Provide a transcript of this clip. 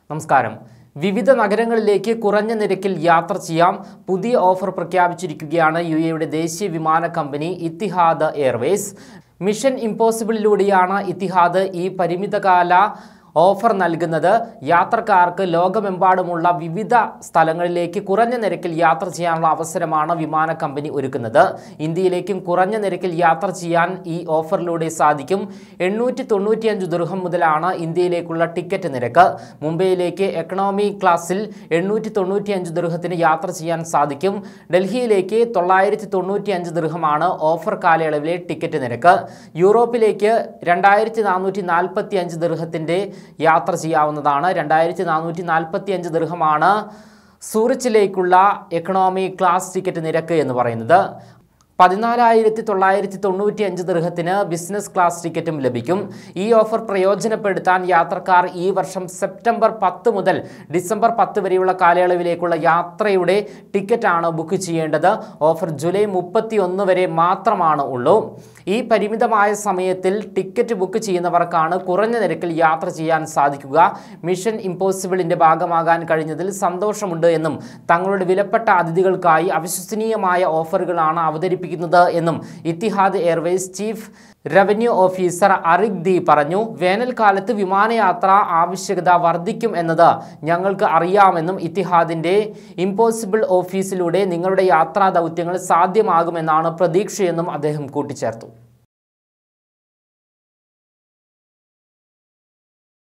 നമസ്കാരം വിവിധ നഗരങ്ങളിലേക്ക് കുറഞ്ഞ നിരക്കിൽ യാത്ര ചെയ്യാം പുതിയ ഓഫർ പ്രഖ്യാപിച്ചിരിക്കുകയാണ് യു എയുടെ ദേശീയ വിമാന കമ്പനി ഇത്തിഹാദ് എയർവേസ് മിഷൻ ഇമ്പോസിബിളിലൂടെയാണ് ഇത്തിഹാദ് ഈ പരിമിതകാല ഓഫർ നൽകുന്നത് യാത്രക്കാർക്ക് ലോകമെമ്പാടുമുള്ള വിവിധ സ്ഥലങ്ങളിലേക്ക് കുറഞ്ഞ നിരക്കിൽ യാത്ര ചെയ്യാനുള്ള അവസരമാണ് വിമാന കമ്പനി ഒരുക്കുന്നത് ഇന്ത്യയിലേക്കും കുറഞ്ഞ നിരക്കിൽ യാത്ര ചെയ്യാൻ ഈ ഓഫറിലൂടെ സാധിക്കും എണ്ണൂറ്റി തൊണ്ണൂറ്റിയഞ്ച് ദുർഹം മുതലാണ് ഇന്ത്യയിലേക്കുള്ള ടിക്കറ്റ് നിരക്ക് മുംബൈയിലേക്ക് എക്കണോമി ക്ലാസ്സിൽ എണ്ണൂറ്റി തൊണ്ണൂറ്റിയഞ്ച് ദുർഹത്തിന് യാത്ര ചെയ്യാൻ സാധിക്കും ഡൽഹിയിലേക്ക് തൊള്ളായിരത്തി തൊണ്ണൂറ്റിയഞ്ച് ദുർഹമാണ് ഓഫർ കാലയളവിലെ ടിക്കറ്റ് നിരക്ക് യൂറോപ്പിലേക്ക് രണ്ടായിരത്തി നാനൂറ്റി നാൽപ്പത്തി അഞ്ച് ദൃഹത്തിൻ്റെ യാത്ര ചെയ്യാവുന്നതാണ് രണ്ടായിരത്തി നാനൂറ്റി നാൽപ്പത്തി അഞ്ച് ദൃഹമാണ് സൂറിച്ചിലേക്കുള്ള എക്കണോമി ക്ലാസ് ടിക്കറ്റ് നിരക്ക് എന്ന് പറയുന്നത് പതിനാലായിരത്തി തൊള്ളായിരത്തി തൊണ്ണൂറ്റി അഞ്ച് ദൃഹത്തിന് ബിസിനസ് ക്ലാസ് ടിക്കറ്റും ലഭിക്കും ഈ ഓഫർ പ്രയോജനപ്പെടുത്താൻ യാത്രക്കാർ ഈ വർഷം സെപ്റ്റംബർ പത്ത് മുതൽ ഡിസംബർ പത്ത് വരെയുള്ള കാലയളവിലേക്കുള്ള യാത്രയുടെ ടിക്കറ്റാണ് ബുക്ക് ചെയ്യേണ്ടത് ഓഫർ ജൂലൈ മുപ്പത്തി ഒന്ന് വരെ മാത്രമാണ് ഉള്ളൂ ഈ പരിമിതമായ സമയത്തിൽ ടിക്കറ്റ് ബുക്ക് ചെയ്യുന്നവർക്കാണ് കുറഞ്ഞ നിരക്കിൽ യാത്ര ചെയ്യാൻ സാധിക്കുക മിഷൻ ഇമ്പോസിബിളിന്റെ ഭാഗമാകാൻ കഴിഞ്ഞതിൽ സന്തോഷമുണ്ട് എന്നും തങ്ങളുടെ വിലപ്പെട്ട അതിഥികൾക്കായി അവിശ്വസനീയമായ ഓഫറുകളാണ് അവതരിപ്പിക്കുന്നത് എന്നും Etihad Airways chief revenue officer Arik De പറഞ്ഞു വേനൽക്കാലത്ത് വിമാനയാത്ര ആവശ്യകത വർദ്ധിക്കും എന്നത് ഞങ്ങൾക്ക് അറിയാമെന്നും ഇത്തിഹാദിന്റെ ഇമ്പോസിബിൾ ഓഫീസിലൂടെ നിങ്ങളുടെ യാത്രാ ദൗത്യങ്ങൾ സാധ്യമാകുമെന്നാണ് പ്രതീക്ഷയെന്നും അദ്ദേഹം കൂട്ടിച്ചേർത്തു